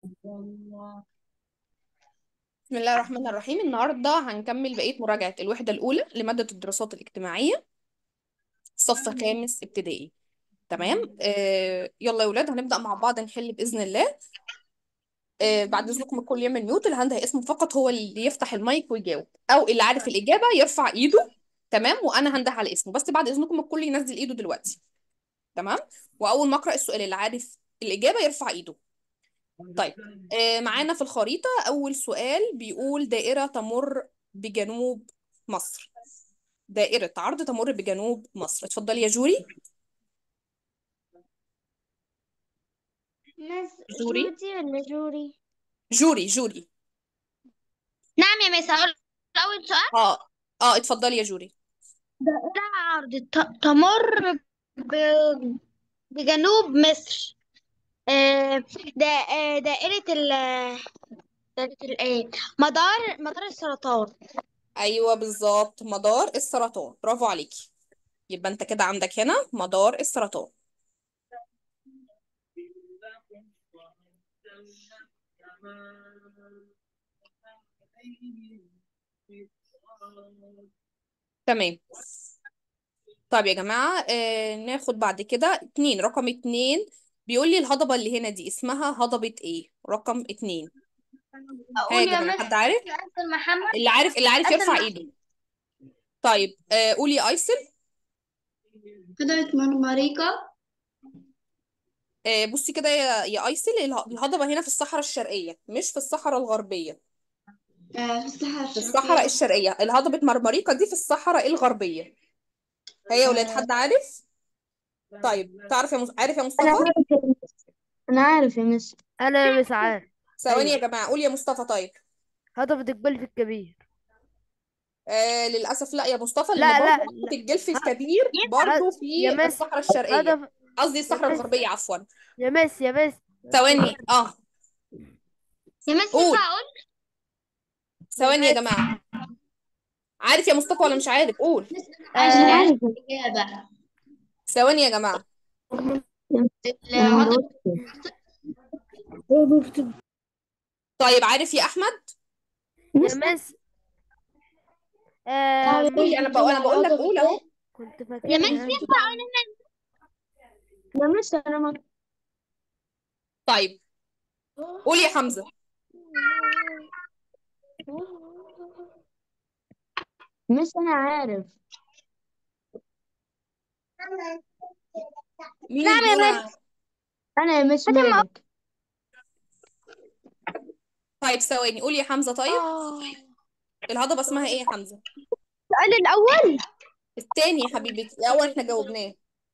بسم الله الرحمن الرحيم النهارده هنكمل بقية مراجعة الوحدة الأولى لمادة الدراسات الاجتماعية صف خامس ابتدائي تمام آه يلا يا ولاد هنبدأ مع بعض نحل بإذن الله آه بعد إذنكم الكل يعمل ميوت اللي عنده اسمه فقط هو اللي يفتح المايك ويجاوب أو اللي عارف الإجابة يرفع إيده تمام وأنا هنده على اسمه بس بعد إذنكم الكل ينزل إيده دلوقتي تمام وأول ما أقرأ السؤال اللي عارف الإجابة يرفع إيده طيب آه معانا في الخريطة أول سؤال بيقول دائرة تمر بجنوب مصر دائرة عرض تمر بجنوب مصر اتفضلي يا جوري مس جوري جودي ولا جوري؟ جوري جوري نعم يا مس هقول أول سؤال اه اه اتفضلي يا جوري دائرة عرض ت- تمر ب- بجنوب مصر آه، دا آه، دائرة ال دائرة الايه مدار مدار السرطان ايوه بالظبط مدار السرطان برافو عليكي يبقى انت كده عندك هنا مدار السرطان تمام طيب يا جماعة آه ناخد بعد كده اتنين رقم اتنين بيقول لي الهضبة اللي هنا دي اسمها هضبة ايه رقم اتنين ها أقول يا يا جماعة مس حد عارف أسر محمد اللي عارف اللي عارف أسر يرفع مح- ايده طيب آه قولي يا ايسل هضبة مرمريكا آه بصي كده يا يا ايسل اله- الهضبة هنا في الصحراء الشرقية مش في الصحراء الغربية في الصحراء في الصحراء الشرقية الهضبة مرمريكا دي في الصحراء الغربية هي يا ولاد حد عارف طيب تعرف يا مس... عارف يا أنا مصطفى عارف يا مس أنا عارف يا مس انا مش عارف ثواني يا ايوه جماعة قول يا مصطفى طيب هضبة الجبل في الكبير آه للأسف لا يا مصطفى لأن لا برضه لا هضبة لا الجلف ه... الكبير برضه ه... يا في مس الصحراء الشرقية هضبة قصدي يا الصحراء مس الغربية عفوا يا مس يا مس ثواني اه يا مس قول ينفع أقول يا ثواني يا مس جماعة عارف يا مصطفى ولا مش عارف قول عشان آه... عارف الإجابة ثواني يا جماعة الهضبة طيب عارف يا أحمد يا مس آم... قولي أنا بقول أنا بقول لك قول أهو كنت يا مس فاكرها ينفع أقول يا مس أنا ما طيب قول يا حمزة مس أنا عارف مين نعم اللي يا بيقول مس أنا يا مس مالك طيب ثواني قول يا حمزة طيب الهضبة اسمها ايه يا حمزة السؤال الأول التاني يا حبيبي الأول احنا جاوبناه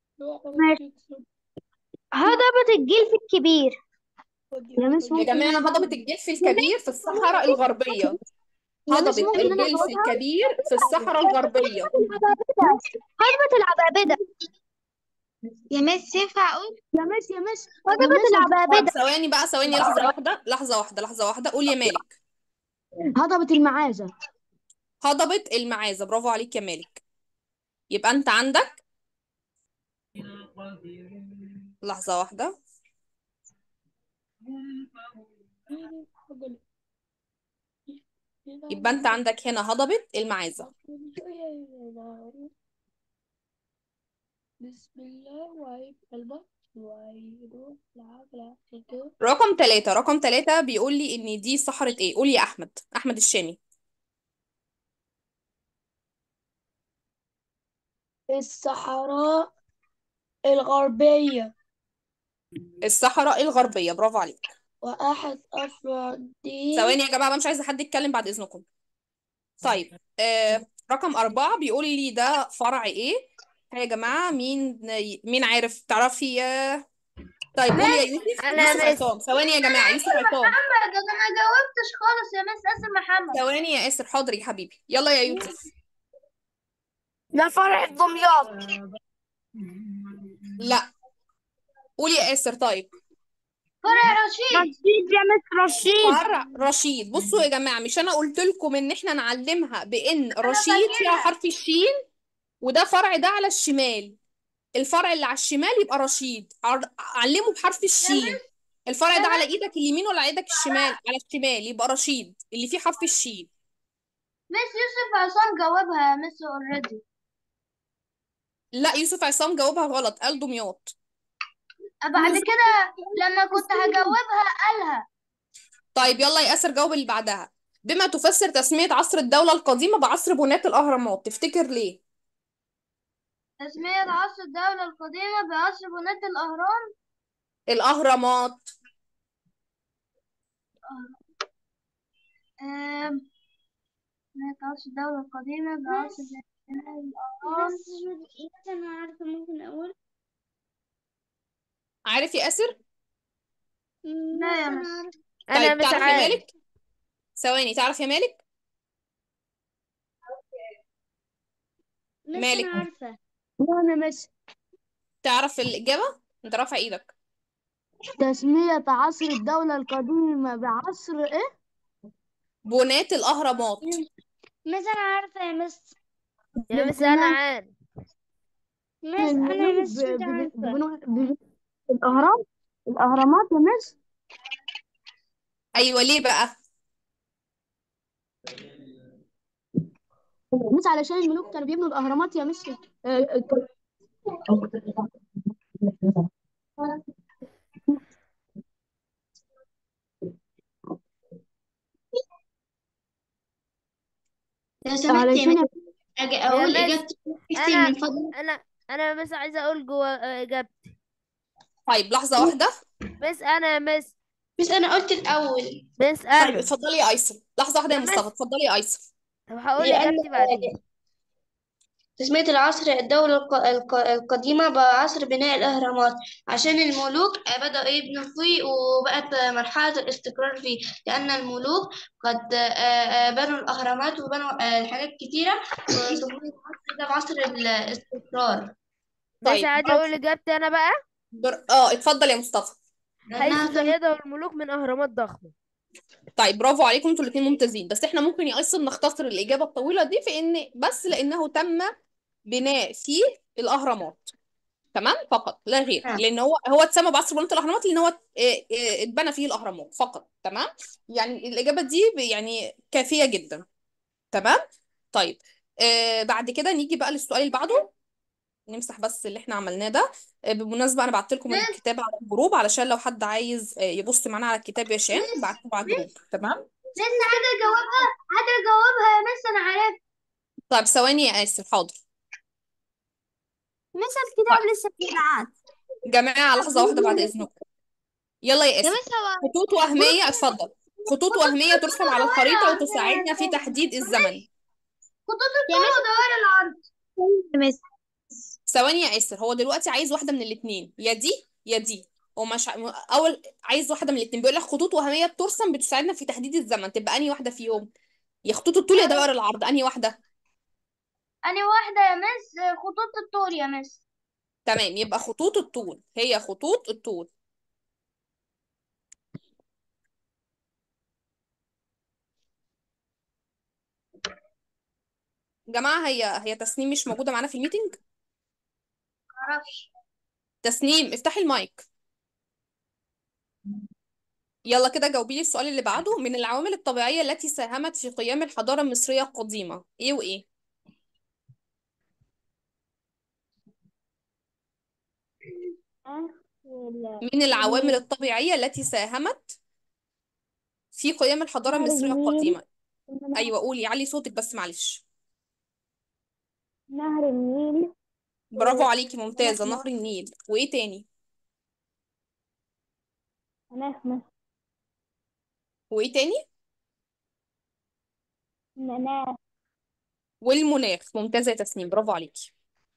هضبة الجلف الكبير يا مس يا ممكن جماعة أنا هضبة الجلف الكبير في الصحراء الغربية يا مس هضبة ممكن أنا الجلف أجاوبها الكبير في الصحراء الغربية هضبة العبابدة يا مس ينفع أقول يا مس يا مس هضبة طب العبابدة ثواني بقى ثواني لحظة واحدة لحظة واحدة لحظة واحدة قول يا مالك هضبة المعازة هضبة المعازة برافو عليك يا مالك يبقى انت عندك لحظة واحدة يبقى انت عندك هنا هضبة المعازة بسم الله وهيبقى البط وهيروح العجلة كده رقم ثلاثة رقم ثلاثة بيقول لي ان دي صحراء ايه قول يا احمد احمد الشامي الصحراء الغربية الصحراء الغربية برافو عليك وأحد أفرادي ثواني يا جماعة بقى مش عايزة حد يتكلم بعد إذنكم طيب آه رقم أربعة بيقول لي ده فرع إيه ها يا جماعة مين مين عارف تعرفي آه، طيب قولي يا يوسف انا يوسف مس عصام ثواني يا جماعة يوسف عصام محمد أنا ما جاوبتش خالص يا مس أسر محمد ثواني يا آسر حاضر يا حبيبي يلا يا يوسف ده فرع دمياط لا قولي يا آسر طيب فرع رشيد رشيد يا مس رشيد فرع رشيد بصوا يا جماعة مش أنا قلت لكم إن إحنا نعلمها بإن رشيد فيها حرف الشين وده فرع ده على الشمال الفرع اللي على الشمال يبقى رشيد عر- علمه بحرف الشين الفرع ده على ايدك اليمين ولا على ايدك الشمال على الشمال يبقى رشيد اللي فيه حرف الشين مس يوسف عصام جاوبها يا مس اوريدي لا يوسف عصام جاوبها غلط قال دمياط بعد كده لما كنت هجاوبها قالها طيب يلا يا اسر جاوب اللي بعدها بما تفسر تسمية عصر الدولة القديمة بعصر بناة الأهرامات تفتكر ليه؟ تسمية عصر الدولة القديمة بعصر بناة الأهرام الأهرامات آم، تسمية عصر الدولة القديمة بعصر بناء الأهرام بس بس انا عارفة ممكن اقول عارف يا اسر؟ لا يا بس مس. انا عارفة انا طيب مش تعرف يا عارف مالك؟ ثواني تعرف يا مالك؟ بس مالك انا عارفة وانا مش تعرف الإجابة؟ أنت رافع إيدك تسمية عصر الدولة القديمة بعصر ايه؟ بناة الأهرامات بس انا عارفة يا مس يا مس انا عارف مس انا يا مس ب- كنت ب- عارفة ببنو- ب- الأهرام الأهرامات يا مس أيوة ليه بقى؟ مس علشان الملوك كانوا بيبنوا الأهرامات يا مس آه، آه، لو سمحت يا علشان مس أجي أقول مس، إجابتي اكتب انا من فضلك انا انا بس عايزة اقول جوا آه، اجابتي طيب لحظة واحدة بس انا يا مس بس أنا قلت الأول بس طيب انا اتفضلي يا أيسر لحظة واحدة يا يا مس. مصطفى اتفضلي يا أيسر طب هقول لأن اجابتي بعدين تسمية العصر الدولة الق- الق- القديمة بعصر بناء الأهرامات عشان الملوك بدأوا يبنوا فيه وبقت مرحلة الاستقرار فيه لأن الملوك قد آه، آه، بنوا الأهرامات وبنوا آه، حاجات كتيرة وسموه العصر ده بعصر الاستقرار بس طيب عادي برافو. اقول اجابتي انا بقى بر... اه اتفضل يا مصطفى حيث لأنها تم- تأيده الملوك من اهرامات ضخمة طيب برافو عليكم انتوا الاثنين ممتازين بس احنا ممكن يا ايسر نختصر الإجابة الطويلة دي في إن بس لأنه تم بناء فيه الأهرامات تمام فقط لا غير آه. لان هو هو اتسمى بعصر بناة الاهرامات لان هو اه، اه، اتبنى فيه الاهرامات فقط تمام يعني الاجابه دي ب- يعني كافيه جدا تمام طيب آه بعد كده نيجي بقى للسؤال اللي بعده نمسح بس اللي احنا عملناه ده آه بالمناسبه انا بعت لكم الكتاب على الجروب علشان لو حد عايز آه يبص معانا على الكتاب يا شان بعته على الجروب تمام لسه قادرة أجاوبها قادرة أجاوبها يا مس أنا عارف طيب ثواني يا اسف حاضر مس الكتاب لسه بيتبعت جماعه لحظه واحده بعد اذنكم يلا يا يا اسف مس هو خطوط وهميه اتفضل خطوط وهميه ترسم على الخريطه وتساعدنا في تحديد الزمن خطوط الطول ودوائر العرض يا مس ثواني يا اسر هو دلوقتي عايز واحده من الاثنين يا دي يا دي هو مش ع- اول عايز واحده من الاثنين بيقول لك خطوط وهميه بترسم بتساعدنا في تحديد الزمن تبقى انهي واحده فيهم يا خطوط الطول يا دوائر العرض انهي واحده أنا واحدة يا مس خطوط الطول يا مس تمام يبقى خطوط الطول هي خطوط الطول جماعه هي هي تسنيم مش موجوده معانا في الميتنج معرفش تسنيم افتحي المايك يلا كده جاوبي لي السؤال اللي بعده من العوامل الطبيعيه التي ساهمت في قيام الحضاره المصريه القديمه ايه وايه من العوامل الطبيعية التي ساهمت في قيام الحضارة نهر المصرية النيل. القديمة أيوة قولي علي صوتك بس معلش نهر النيل برافو عليكي ممتازة نهر النيل وإيه تاني مناخ مصر وإيه تاني مناخ والمناخ ممتازة يا تسنيم برافو عليكي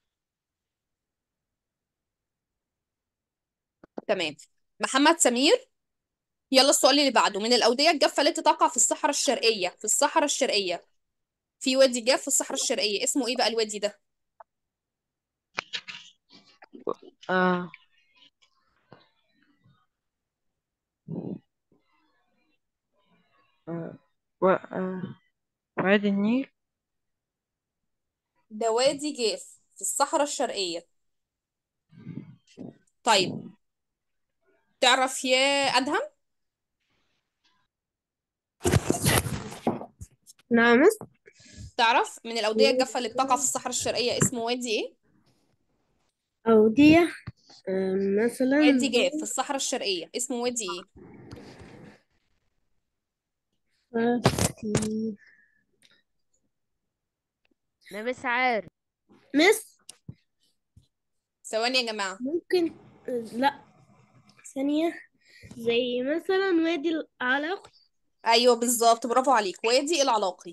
تمام محمد سمير يلا السؤال اللي بعده من الأودية الجافة التي تقع في الصحراء الشرقية في الصحراء الشرقية في وادي جاف في الصحراء الشرقية اسمه إيه بقى الوادي ده آه. آه. و... آه. وادي النيل ده وادي جاف في الصحراء الشرقية طيب تعرف يا ادهم نعم مس تعرف من الاوديه الجافه اللي بتقع في الصحراء الشرقيه اسمه وادي ايه أودية آم، مثلا وادي جاف في الصحراء الشرقيه اسمه وادي ايه وادي- انا مش عارف مس ثواني يا جماعه ممكن لا ثانية زي مثلا وادي العلاق ايوه بالظبط برافو عليك وادي العلاقي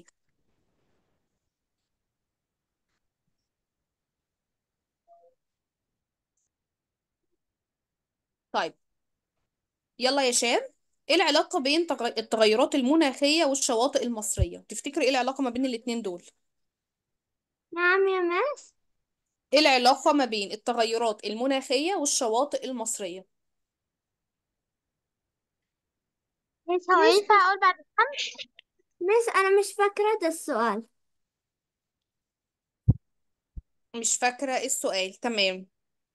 طيب يلا يا شام ايه العلاقه بين تغ- التغيرات المناخيه والشواطئ المصريه تفتكري ايه العلاقه ما بين الاتنين دول نعم يا مس ايه العلاقه ما بين التغيرات المناخيه والشواطئ المصريه مس هو ينفع أقول بعد خمس مس أنا مش فاكرة ده السؤال مش فاكره ايه السؤال تمام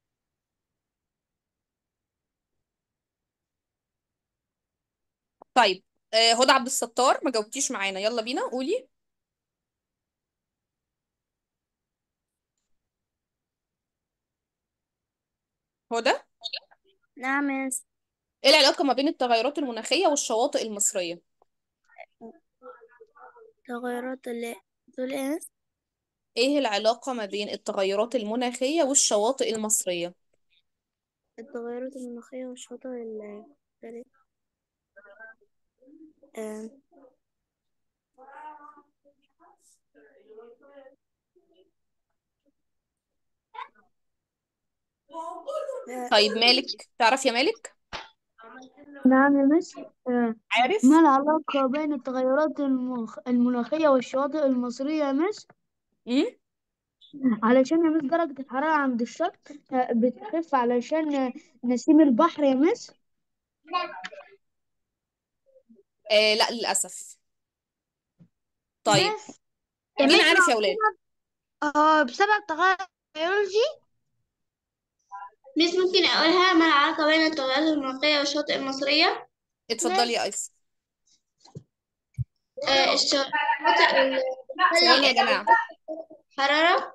طيب آه، هدى عبد الستار ما جاوبتيش معانا يلا بينا قولي هدى نعم يا مس ايه العلاقه ما بين التغيرات المناخيه والشواطئ المصريه تغيرات اللي دول ايه مس؟ ايه العلاقه ما بين التغيرات المناخيه والشواطئ المصريه التغيرات المناخية والشواطئ ال آم، طيب مالك تعرف يا مالك نعم يا مس آه، عارف ما العلاقة بين التغيرات المنخ... المناخية والشواطئ المصرية يا مس؟ امم علشان يا مس درجة الحرارة عند الشط آه، بتخف علشان آه، نسيم البحر يا مس آه لا للاسف طيب مس مين عارف يا ولاد اه بسبب تغير البيولوجي مس ممكن أقولها ما العلاقة بين التغيرات المناخية والشواطئ المصرية اتفضلي يا ايس آه الشواطئ ال- ثواني يا جماعه الحرارة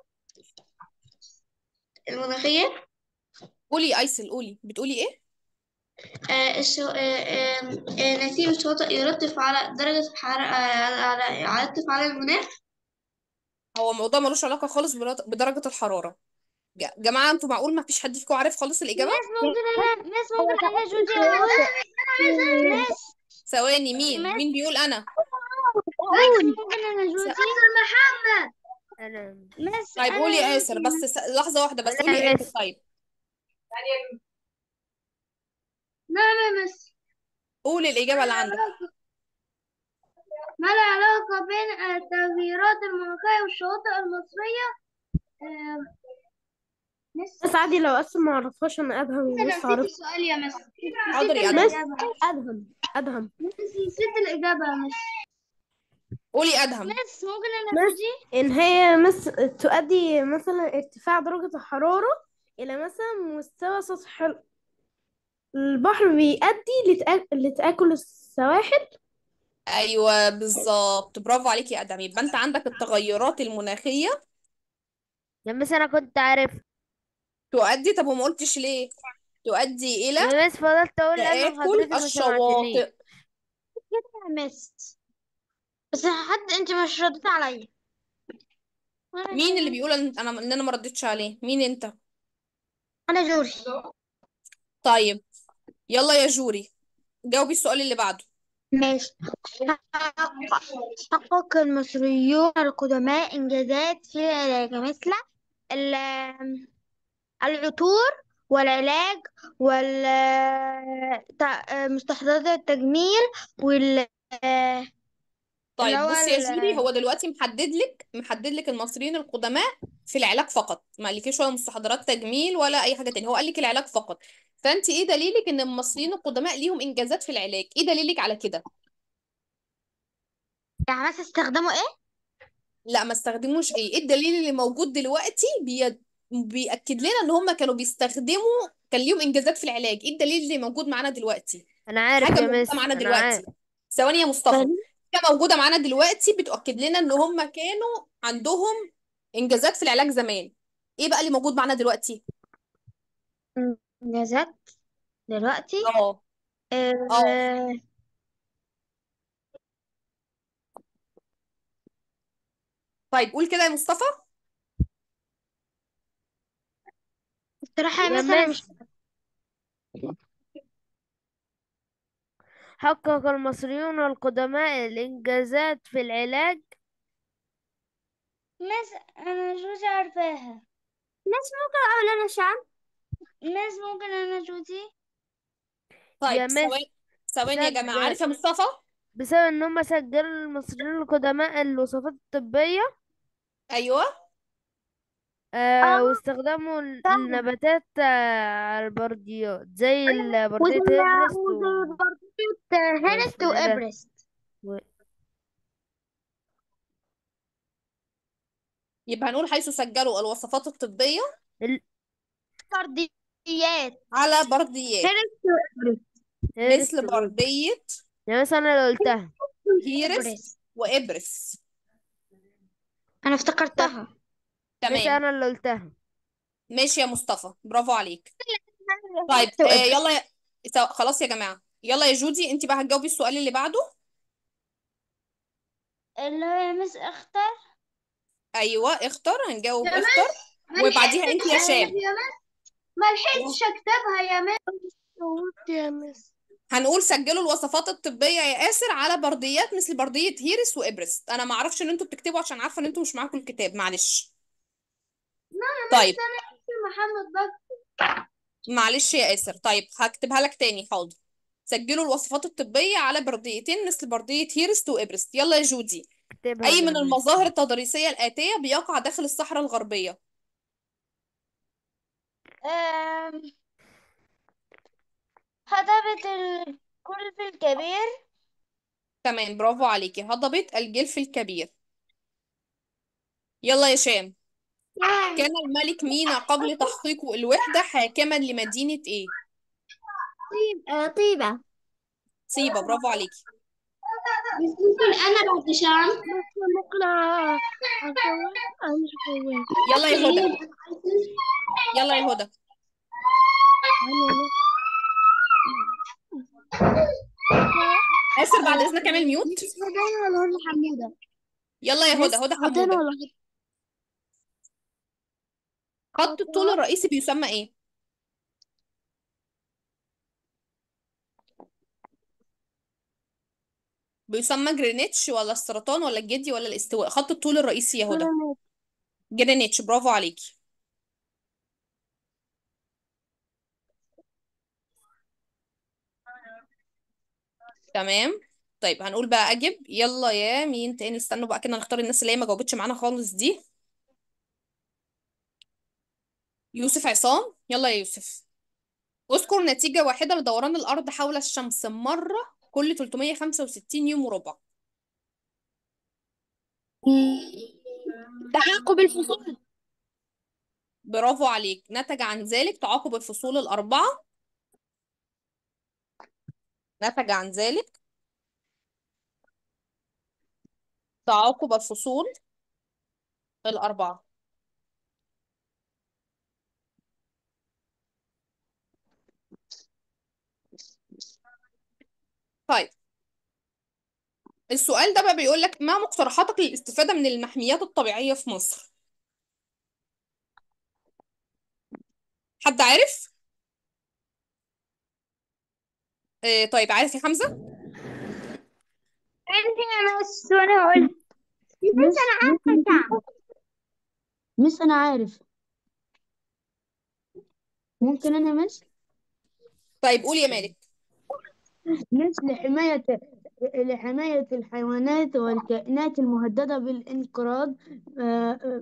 المناخية قولي يا ايسل قولي بتقولي ايه آه الشو... آه آه آه نسيم الشواطئ يرتف على درجة الحرارة آه على على يرتف على المناخ هو الموضوع ملوش علاقه خالص برد- بدرجه الحراره ج- جماعه انتوا معقول ما فيش حد فيكم عارف خالص الاجابه ممكن انا مس ممكن انا جودي اقول مس ثواني مين مين بيقول انا ممكن انا جودي انا مس طيب انا قولي يا جودي ياسر بس س- لحظه واحده بس قولي أنا يا مس. ياسر طيب نعم يا مس قولي الاجابه اللي عندك ما العلاقة بين التغييرات المناخية والشواطئ المصرية؟ آم، مس بس عادي لو أصلا ما عرفهاش أنا أدهم أنا بس نسيت عرفت السؤال يا مس حاضر يا نسيت ادهم الإجابة أدهم أدهم مس نسيت الإجابة يا مس قولي ادهم مس ممكن أنا مس إن هي مس تؤدي مثلا ارتفاع درجة الحرارة إلى مثلا مستوى سطح ال- البحر بيؤدي لتآ- لتآكل السواحل ايوه بالظبط برافو عليكي يا ادهم يبقى انت عندك التغيرات المناخيه يا مس انا كنت عارف تؤدي طب وما قلتش ليه تؤدي الى يا مس فضلت اقول لازم تآكل حضرتك ما سمعتنيش الشواطئ يا مس بس حد أنت مش رديت عليا وأنا مين اللي كمان. بيقول ان انا ان انا ما ردتش عليه مين انت أنا جوري طيب يلا يا جوري جاوبي السؤال اللي بعده ماشي حقق المصريون القدماء إنجازات في العلاج مثل ال- العطور والعلاج ومستحضرات التجميل وال طيب اللي هو بصي يا ال- جوري هو دلوقتي محدد لك محدد لك المصريين القدماء في العلاج فقط ما قالكيش ولا مستحضرات تجميل ولا اي حاجه تانية هو قال لك العلاج فقط فانت ايه دليلك ان المصريين القدماء ليهم انجازات في العلاج ايه دليلك على كده يعني مثلا استخدموا ايه؟ لا ما استخدموش ايه ايه الدليل اللي موجود دلوقتي بي... بيأكد لنا ان هم كانوا بيستخدموا كان ليهم انجازات في العلاج ايه الدليل اللي موجود معانا دلوقتي انا عارف حاجه يا موجوده مس معانا انا دلوقتي عارف ثواني يا مصطفى حاجه موجوده معانا دلوقتي بتؤكد لنا ان هم كانوا عندهم انجازات في العلاج زمان ايه بقى اللي موجود معانا دلوقتي إنجازات دلوقتي اه اه آه، طيب قول كده يا مصطفى بصراحة يا يا مس أنا مش مس حقق المصريون القدماء الإنجازات في العلاج مس أنا مش عارفاها مس ممكن أقول أنا شعب مس ممكن أنا جوزي طيب يا مس ثواني ثواني يا جماعه سجل عارف يا مصطفى بسبب ان هم سجلوا المصريين القدماء الوصفات الطبية ايوه آه اه واستخدموا ال- فاهمة النباتات آه على البرديات زي ال- بردية وزي إيفرست وزي و... بردية هيرست واسمه ايه ده وإبرست و... يبقى هنقول حيث سجلوا الوصفات الطبيه ال... برديات على برديات هيرست وإبرست هيرست مثل و... برديه يا مس انا اللي قلتها هيرس إبرست وابرس أنا طب افتكرتها مس تمام انا اللي قلتها ماشي يا مصطفى برافو عليك طيب هيرست آه وإبرست يلا يا... سو- خلاص يا جماعه يلا يا جودي انت بقى هتجاوبي السؤال اللي بعده اللي هو يا مس اختار ايوه اختر هنجاوب يا اختر مس ما وبعديها انت لحقتش يا أكتب شام يا مس ما لحقتش أكتبها يا مس يا مس هنقول سجلوا الوصفات الطبيه يا اسر على برديات مثل برديه هيرس وابرست انا ما اعرفش ان انتوا بتكتبوا عشان عارفه ان انتوا مش معاكم الكتاب معلش لا طيب بس أنا اسمي محمد بكر معلش يا اسر طيب هكتبها لك تاني حاضر سجلوا الوصفات الطبيه على برديتين مثل برديه هيرست وابرست يلا يا جودي اكتبها اي يا من مس المظاهر التضاريسيه الاتيه بيقع داخل الصحراء الغربيه أم... هضبة الكلب الكبير تمام برافو عليكي هضبة الجلف الكبير يلا يا شام كان الملك مينا قبل تحقيق الوحدة حاكما لمدينة ايه طيبة طيبة صيبة برافو عليكي ممكن أنا بعد شام ممكن أقول أنا مش هقول يلا يا هدى يلا يا هدى آسر بعد إذنك اعمل ميوت هدانا ولا هدى حمودة يلا يا هدى هدى هدانا حمودة ولا هدى خط الطول الرئيسي بيسمى ايه بيسمى جرينتش ولا السرطان ولا الجدي ولا الاستواء خط الطول الرئيسي يا هدى جرينتش برافو عليكي تمام طيب هنقول بقى اجب يلا يا مين تاني استنوا بقى كده نختار الناس اللي هي ما جاوبتش معانا خالص دي يوسف عصام يلا يا يوسف اذكر نتيجة واحدة لدوران الأرض حول الشمس مرة كل 365 يوم وربع تعاقب الفصول برافو عليك نتج عن ذلك تعاقب الفصول الأربعة نتج عن ذلك تعاقب الفصول الأربعة طيب السؤال ده بقى بيقول لك ما مقترحاتك للاستفادة من المحميات الطبيعية في مصر حد عارف؟ آه طيب عارف يا حمزة؟ عندي أنا بس وأنا هقول بس أنا عارفة تعب مس أنا عارف ممكن أنا مس طيب قول يا مالك مس لحماية لحماية الحيوانات والكائنات المهددة بالانقراض آه، آه،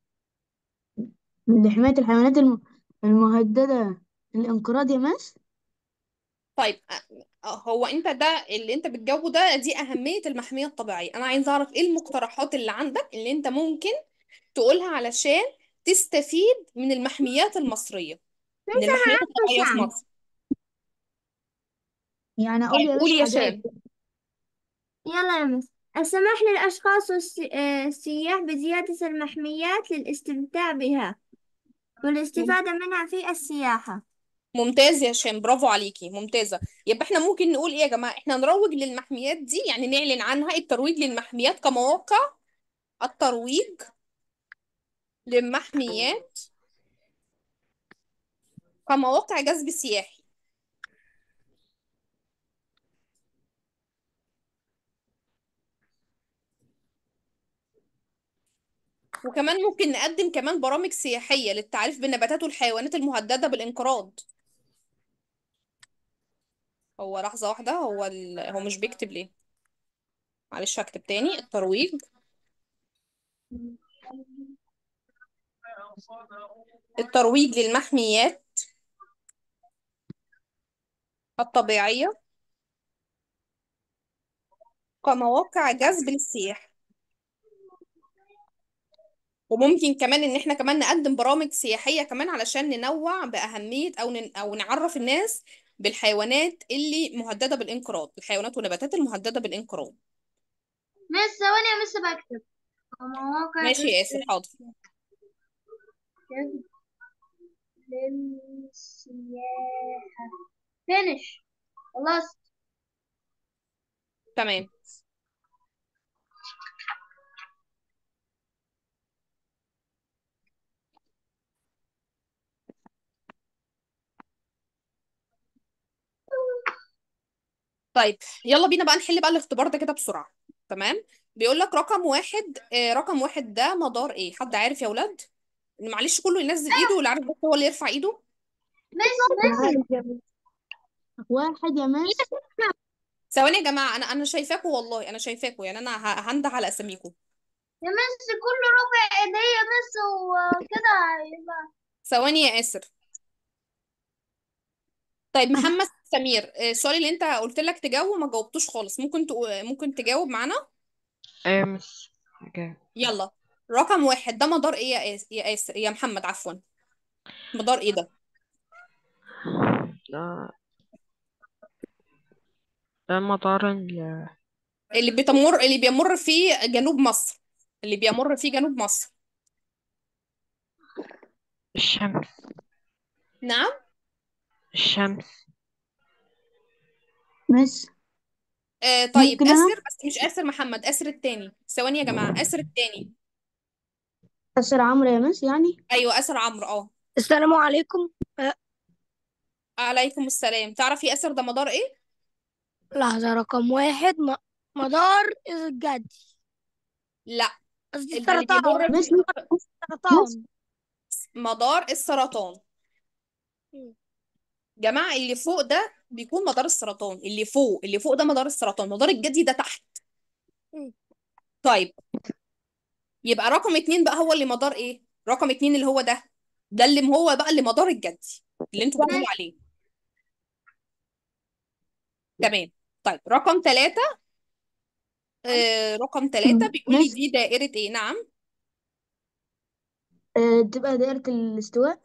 لحماية الحيوانات الم- المهددة الانقراض يا مس طيب آه، هو انت ده اللي انت بتجاوبه ده دي أهمية المحمية الطبيعية أنا عايزة أعرف ايه المقترحات اللي عندك اللي انت ممكن تقولها علشان تستفيد من المحميات المصرية من المحميات الطبيعية في مصر يعني أقول طيب يا قولي مس يا حاجات شام يلا يا مس السماح للأشخاص والسياح بزيارة المحميات للاستمتاع بها والاستفادة منها في السياحة ممتاز يا هشام برافو عليكي ممتازة يبقى احنا ممكن نقول ايه يا جماعة احنا نروج للمحميات دي يعني نعلن عنها الترويج للمحميات كمواقع الترويج للمحميات كمواقع جذب سياحي وكمان ممكن نقدم كمان برامج سياحية للتعريف بالنباتات والحيوانات المهددة بالانقراض هو لحظة واحدة هو ال... هو مش بيكتب ليه معلش هكتب تاني الترويج الترويج للمحميات الطبيعية كمواقع جذب للسياح وممكن كمان ان احنا كمان نقدم برامج سياحية كمان علشان ننوع بأهمية او ن... او نعرف الناس بالحيوانات اللي مهددة بالانقراض الحيوانات والنباتات المهددة بالانقراض مس ثواني يا مس بكتب مواقع ماشي يا جذب ياسر حاضر جذب للسياحة فينش خلاص تمام طيب يلا بينا بقى نحل بقى الاختبار ده كده بسرعة تمام بيقول لك رقم واحد آه رقم واحد ده مدار ايه حد عارف يا ولاد معلش كله ينزل ايده واللي عارف بس هو اللي يرفع ايده مس مس واحد يا مس ثواني يا جماعة انا انا شايفاكوا والله انا شايفاكوا يعني انا ه- هنده على اساميكوا يا مس كله ربع ايديا بس وكده يبقى ثواني يا آسر طيب محمد سمير آه، السؤال اللي انت قلت لك تجاوب ما جاوبتوش خالص ممكن تقو... ممكن تجاوب معانا ايه مس جاي يلا رقم واحد ده مدار ايه يا آس... يا آسر يا محمد عفوا مدار ايه ده ده ده مدار ال- اللي بتمر اللي بيمر فيه جنوب مصر اللي بيمر فيه جنوب مصر الشمس نعم الشمس مس آه طيب ممكن أنا آسر بس مش آسر محمد آسر التاني ثواني يا جماعة آسر التاني أسر عمرو يا مس يعني ايوه آسر عمرو اه السلام عليكم عليكم السلام تعرفي آسر ده مدار ايه لحظة رقم واحد م- مدار الجدي لا قصدي ده اللي السرطان بيمر مس فيه مس السرطان مدار السرطان مم. جماعة اللي فوق ده بيكون مدار السرطان اللي فوق اللي فوق ده مدار السرطان مدار الجدي ده تحت مم. طيب يبقى رقم اتنين بقى هو اللي مدار ايه رقم اتنين اللي هو ده ده اللي هو بقى اللي مدار الجدي اللي انتوا بتقولوا عليه تمام طيب رقم ثلاثة آه رقم ثلاثة بيقول لي مس دي دائرة ايه نعم آه، تبقى دائرة الاستواء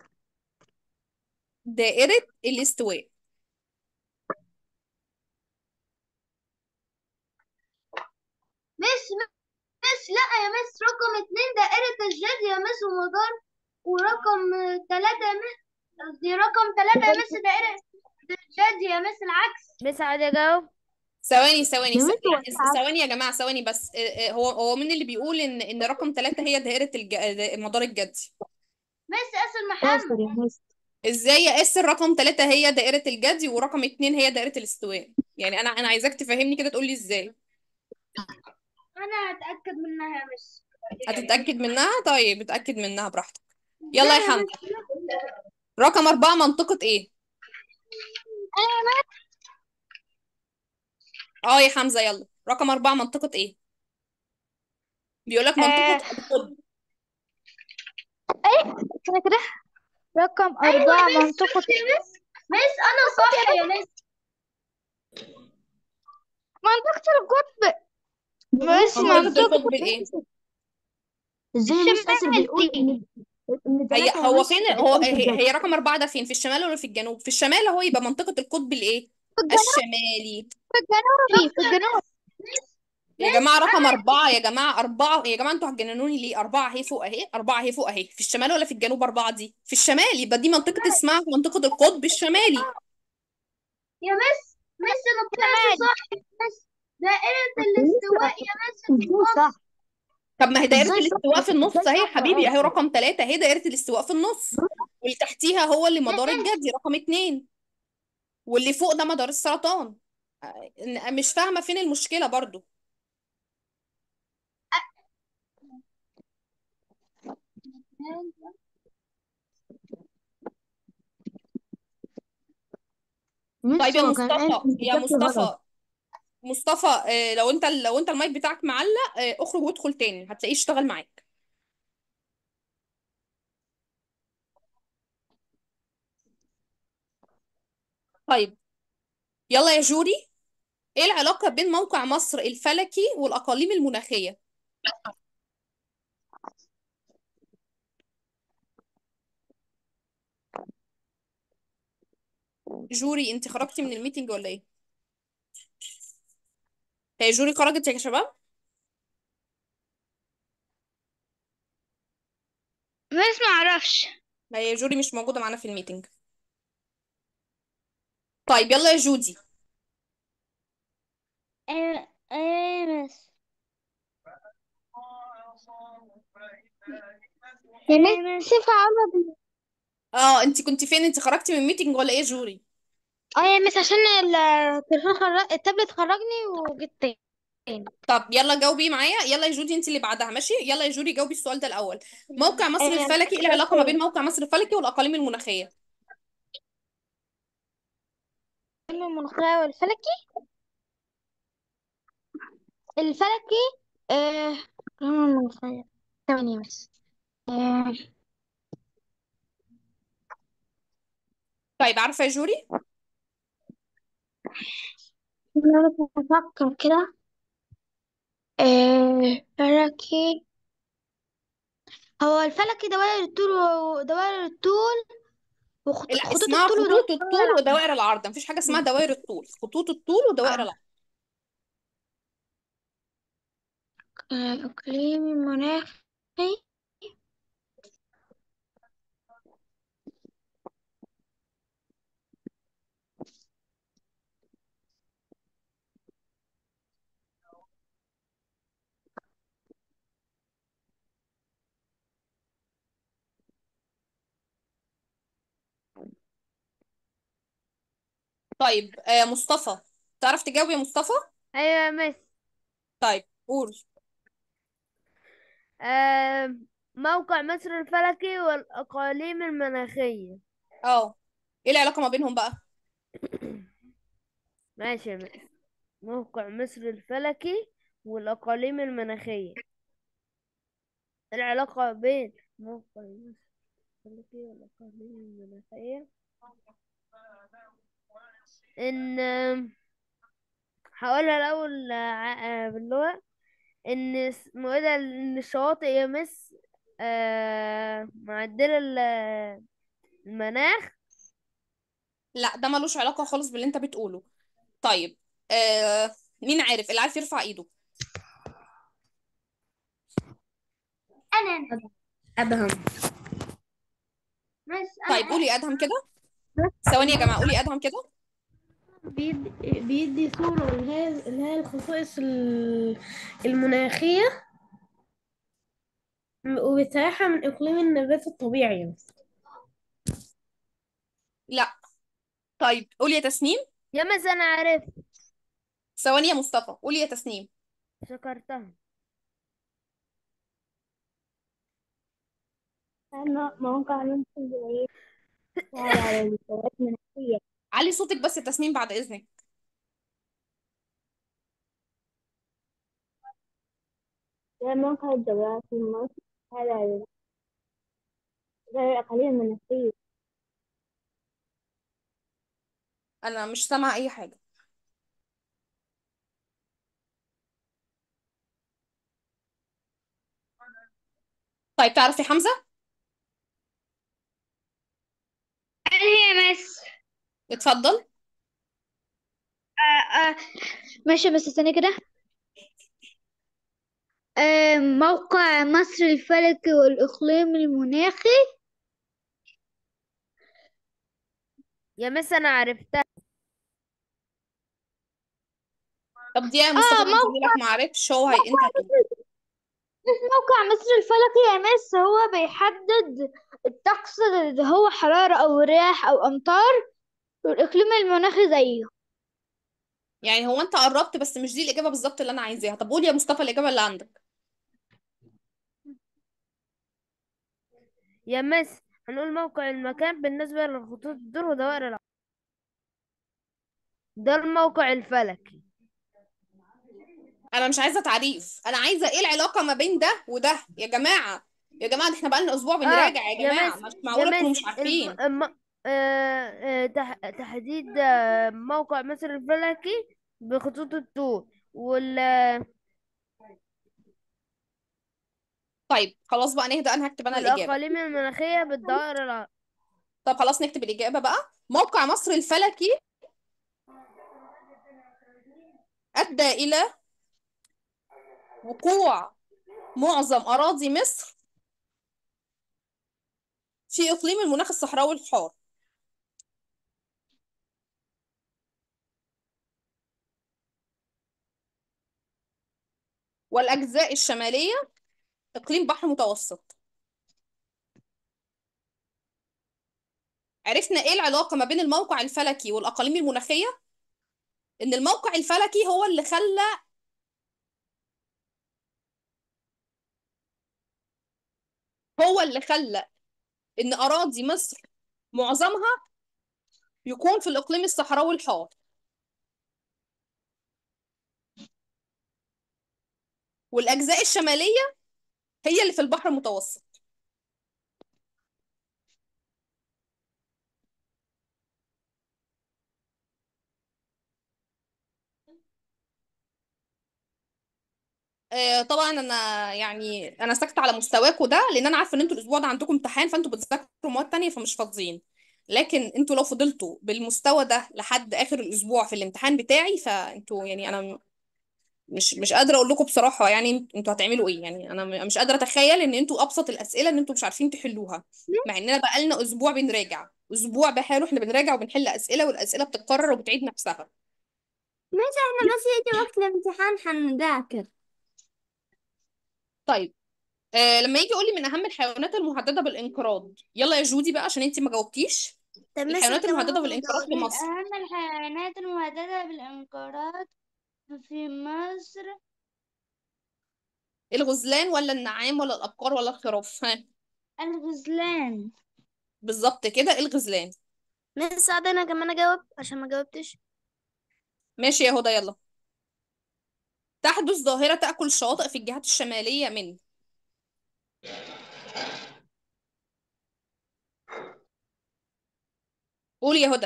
دائرة الاستواء مس مس لا يا مس رقم اتنين دائرة الجد يا مس ومدار ورقم تلاتة يا مس قصدي رقم تلاتة يا مس دائرة الجد يا مس العكس مس عادي اجاوب ثواني ثواني يا مس ثواني هو تعب ثواني يا جماعة ثواني بس آه، آه، هو هو مين اللي بيقول ان ان رقم ثلاثة هي دائرة الج... آه، مدار الجدي مس أسر محمد آسر يا مس ازاي اقيس رقم ثلاثة هي دائرة الجدي ورقم اتنين هي دائرة الاستواء يعني انا انا عايزاك تفهمني كده تقولي ازاي أنا هتأكد منها يا مس هتتأكد منها طيب اتأكد منها براحتك يلا ازاي يا يا حمزة مس رقم أربعة منطقة ايه اه يا حمزة يلا رقم أربعة منطقة ايه بيقول لك منطقة القطب كده كده رقم أيوة أربعة يا مس منطقة شفت يا مس مس أنا صح يا مس منطقة القطب مش هو منطقة منطقة القطب الايه ازاي يا مس آسر بيقول الشمالي ان من هي ثلاثة يا هو مس فين بقت هو ألف هي, بس هي رقم أربعة ده فين في الشمال ولا في الجنوب في الشمال هو يبقى منطقة القطب الإيه في الجنوب الشمالي في الجنوبي في الجنوب يا جماعة رقم أربعة يا جماعة أربعة يا جماعة أنتوا هتجننوني ليه أربعة أهي فوق أهي أربعة أهي فوق أهي في الشمال ولا في الجنوب أربعة دي في الشمال يبقى دي منطقة اسمها منطقة القطب الشمالي يا مس مس مقياس صح مس دائرة الاستواء يا مس في ازاي النص صح طب ما هي دايرة ازاي صح الاستواء في النص ازاي أهي يا صح حبيبي أهي اصلا رقم ثلاثة أهي دايرة الاستواء في النص واللي تحتيها هو اللي مدار الجدي رقم اتنين واللي فوق ده مدار السرطان آه، مش فاهمة فين المشكلة برضو طيب مس يا هو كان قال مصطفى انت يا كتبت غلط مصطفى مصطفى آه، لو انت لو انت المايك بتاعك معلق آه، اخرج وادخل تاني هتلاقيه اشتغل معاك طيب يلا يا جوري ايه العلاقة بين موقع مصر الفلكي والأقاليم المناخية جوري انت خرجتي من الميتنج ولا ايه هي جوري خرجت يا شباب مس ما اعرفش هي جوري مش موجودة معانا في الميتنج طيب يلا يا جودي ايه ايه مس يا مس صفة عوض اه انت كنت فين انت خرجتي من الميتنج ولا ايه يا جوري اه يا مس عشان التليفون خرج التابلت خرجني وجيت تاني طب يلا جاوبي معايا يلا يا جودي انت اللي بعدها ماشي يلا يا جوري جاوبي السؤال ده الأول موقع مصر آه، الفلكي ايه العلاقة ما بين موقع مصر الفلكي والأقاليم المناخية العلم المناخية والفلكي الفلكي آه العلم المناخية ثواني بس آه طيب عارفة يا جوري أنا بفكر كده آه فلكي هو الفلكي دوائر الطول ودوائر الطول وخطوط لا اسمها الطول ودوائر خطوط الطول ودوائر العرض مفيش حاجة اسمها دوائر الطول خطوط الطول ودوائر العرض آه، إقليم مناخي طيب آه مصطفى تعرف تجاوب يا مصطفى ايوه يا مس طيب قول آه موقع مصر الفلكي والأقاليم المناخية اه ايه العلاقة ما بينهم بقى ماشي يا مس موقع مصر الفلكي والأقاليم المناخية العلاقة بين موقع مصر الفلكي والأقاليم المناخية إن هقولها الأول ع- آه، باللغة إن اسمه ايه ده إن الشواطئ يا مس آه معدلة ال- المناخ لا ده ملوش علاقة خالص باللي انت بتقوله طيب آه مين عارف اللي عارف يرفع ايده أنا أدهم بس طيب قولي ادهم كده ثواني يا جماعة قولي ادهم كده بيدي, بيدي صورة اللي هي اللي هي الخصائص ال- المناخية وبتاعها من إقليم النبات الطبيعي لا طيب قولي يا تسنيم يا مس أنا عارف ثواني يا مصطفى قولي يا تسنيم شكرتها أنا موقع مصر الجوية على الفوائد المناخية علي صوتك بس يا تسنيم بعد اذنك ده موقع الجغرافي في مصر على غير الأقاليم المناخية انا مش سامعة اي حاجة طيب تعرفي حمزة اتفضل آه آه ماشي بس استني كده آه موقع مصر الفلكي والإقليم المناخي يا مس انا عرفتها طب دي يا اه مصطفى موقع زميلك ما عرفش هو هي انت موقع هتقول مصر موقع مصر الفلكي يا مس هو بيحدد الطقس اللي هو حرارة أو رياح أو أمطار والإقليم المناخي زيه يعني هو انت قربت بس مش دي الاجابه بالظبط اللي انا عايزاها طب قول يا مصطفى الاجابه اللي عندك يا مس هنقول موقع المكان بالنسبة لخطوط الدور ودوائر العرض ده الموقع الفلكي انا مش عايزه تعريف انا عايزه ايه العلاقه ما بين ده وده يا جماعه يا جماعه ده احنا بقالنا اسبوع اه بنراجع يا يا جماعه مس مش يا معقوله تكونوا مس مش عارفين الم... الم... آه... آه... تح... تحديد آه... موقع مصر الفلكي بخطوط الطول وال طيب خلاص بقى نهدى انا هكتب انا الاجابه والأقاليم المناخية بالدوائر العرض طب خلاص نكتب الاجابه بقى موقع مصر الفلكي ادى الى وقوع معظم اراضي مصر في اقليم المناخ الصحراوي الحار والاجزاء الشماليه اقليم بحر متوسط عرفنا ايه العلاقه ما بين الموقع الفلكي والاقاليم المناخيه ان الموقع الفلكي هو اللي خلى هو اللي خلى ان اراضي مصر معظمها يكون في الاقليم الصحراوي الحار والاجزاء الشماليه هي اللي في البحر المتوسط آه، طبعا انا يعني انا ساكته على مستواكم ده لان انا عارفه ان انتوا الاسبوع ده عندكم امتحان فانتوا بتذاكروا مواد تانية فمش فاضيين لكن انتوا لو فضلتوا بالمستوى ده لحد اخر الاسبوع في الامتحان بتاعي فانتوا يعني انا مش مش قادره اقول لكم بصراحه يعني انتوا هتعملوا ايه يعني انا م- مش قادره اتخيل ان انتوا ابسط الاسئله ان انتوا مش عارفين تحلوها مع اننا بقالنا اسبوع بنراجع اسبوع بحاله احنا بنراجع وبنحل اسئله والاسئله بتتكرر وبتعيد نفسها ماشي احنا بس يجي وقت الامتحان حنذاكر طيب آه لما يجي يقول لي من اهم الحيوانات المهدده بالانقراض يلا يا جودي بقى عشان انتي ما جاوبتيش طب ماشي الحيوانات كمان المهدده ممكن بالانقراض في من مصر أهم الحيوانات المهددة بالانقراض في مصر الغزلان ولا النعام ولا الابقار ولا الخراف ها الغزلان بالظبط كده الغزلان من سعد انا كمان اجاوب عشان ما جاوبتش ماشي يا هدى يلا تحدث ظاهره تاكل الشواطئ في الجهات الشماليه من قولي يا هدى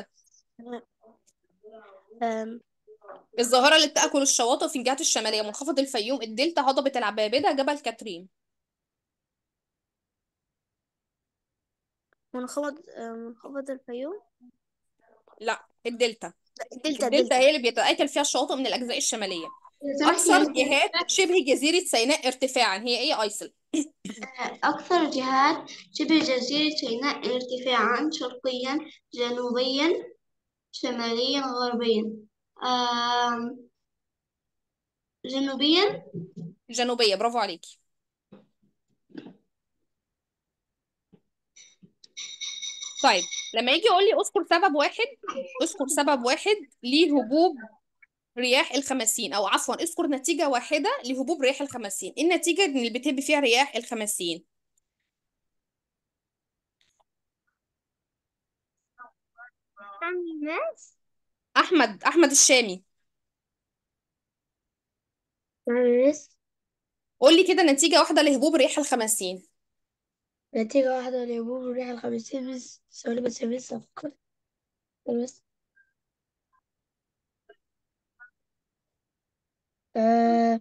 أم، الظاهره اللي بتاكل الشواطئ في الجهات الشماليه منخفض الفيوم الدلتا هضبه العبابده جبل كاترين منخفض أم، منخفض الفيوم لا الدلتا الدلتا الدلتا الدلتا هي اللي بيتاكل فيها الشواطئ من الاجزاء الشماليه سمحتي اكثر يا جهات شبه جزيره سيناء ارتفاعا هي ايه ايسل أكثر جهات شبه جزيرة سيناء ارتفاعا شرقيا جنوبيا شماليا غربيا آم، جنوبيا جنوبيه برافو عليكي طيب لما يجي يقول لي اذكر سبب واحد اذكر سبب واحد لهبوب رياح الخمسين او عفوا اذكر نتيجة واحدة لهبوب رياح الخمسين إيه النتيجة اللي بتهب فيها رياح الخمسين الناس احمد احمد الشامي بس قول لي كده نتيجة واحدة لهبوب رياح الخمسين نتيجة واحدة لهبوب الريح الخمسين بس ثواني بس بس أفكر بس آه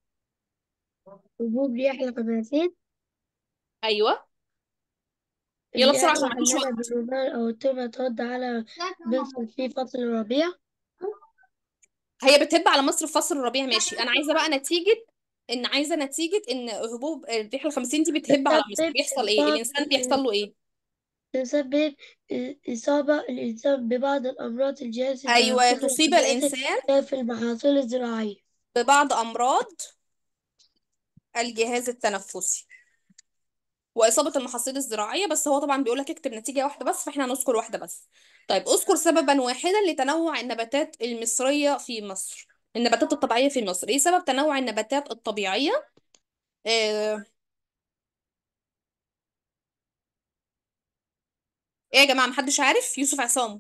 هبوب ريح الخمسين ايوه يلا بسرعة الياء عشان مفيش محللة وقت بالرمال أو التربة ترد على بنصل في فصل الربيع هي بتهب على مصر في فصل الربيع ماشي انا عايزة بقى نتيجة ان عايزة نتيجة ان هبوب الريح الخمسين دي بتهب على مصر تسبب بيحصل ايه إصابة الانسان بيحصل له ايه تسبب إصابة الإنسان ببعض الأمراض الجهاز ايوه التنفسي تصيب والعضلاتي الانسان في المحاصيل الزراعية ببعض امراض الجهاز التنفسي واصابه المحاصيل الزراعيه بس هو طبعا بيقول لك اكتب نتيجه واحده بس فاحنا هنذكر واحده بس طيب اذكر سببا واحدا لتنوع النباتات المصريه في مصر النباتات الطبيعيه في مصر ايه سبب تنوع النباتات الطبيعيه آه... ايه يا جماعه محدش عارف يوسف عصام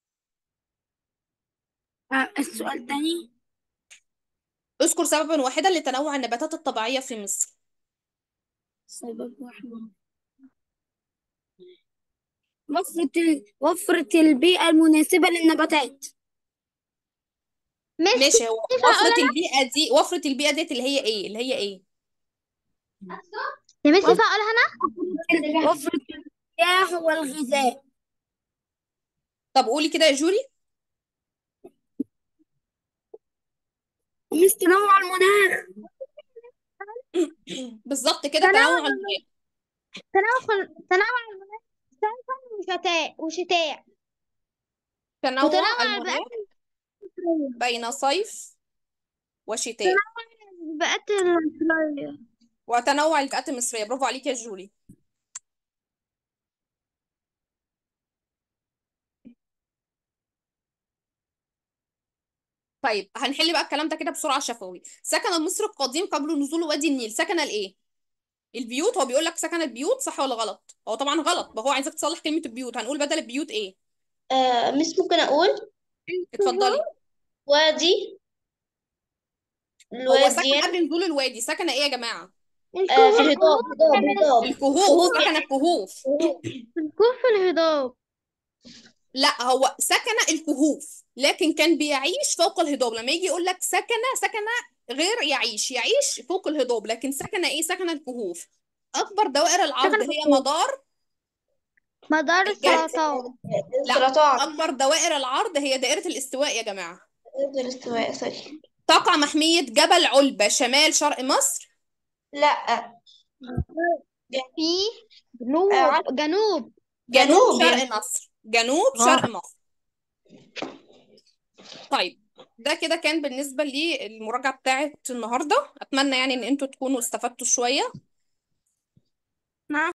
السؤال تاني اذكر سببا واحدا لتنوع النباتات الطبيعيه في مصر سبب واحد وفرة ال... وفرة البيئة المناسبة للنباتات مس ماشي هو ينفع اقول وفره انا البيئه دي وفره البيئه ديت اللي هي ايه اللي هي ايه يا مس ينفع اقولها انا وفرة المياه والغذاء طب قولي كده يا جوري ومثل تنوع المناخ بالظبط كده تنوع تنوع المناخ تنوع تنوع المناخ صيفا وشتاء وشتاء تنوع وتنوع المناخ البيئات بين صيف وشتاء تنوع البيئات المصرية وتنوع الفئات المصرية برافو عليك يا جولي طيب هنحل بقى الكلام ده كده بسرعة شفوي سكن المصري القديم قبل نزول وادي النيل سكن الايه البيوت هو بيقول لك سكن البيوت صح ولا غلط هو طبعا غلط ما هو عايزك تصلح كلمة البيوت هنقول بدل البيوت ايه آه مس ممكن أقول اتفضلي وادي هو سكن الواديين قبل نزول الوادي سكن ايه يا جماعة آه في الهضاب هضاب هضاب الكهوف كهوف سكن يعني الكهوف الكوف الهضاب لا هو سكن الكهوف لكن كان بيعيش فوق الهضاب لما يجي يقول لك سكن سكن غير يعيش يعيش فوق الهضاب لكن سكن ايه سكن الكهوف اكبر دوائر العرض سكن هي الكهوف. مدار مدار الجد السرطان لا السرطان اكبر دوائر العرض هي دائرة الاستواء يا جماعة الاستواء سوري تقع محمية جبل علبة شمال شرق مصر لا في جنوب آه، جنوب جنوب جنوب يعني شرق مصر جنوب اه شرق مصر طيب ده كده كان بالنسبة للمراجعة بتاعت النهاردة أتمنى يعني إن أنتوا تكونوا استفدتوا شوية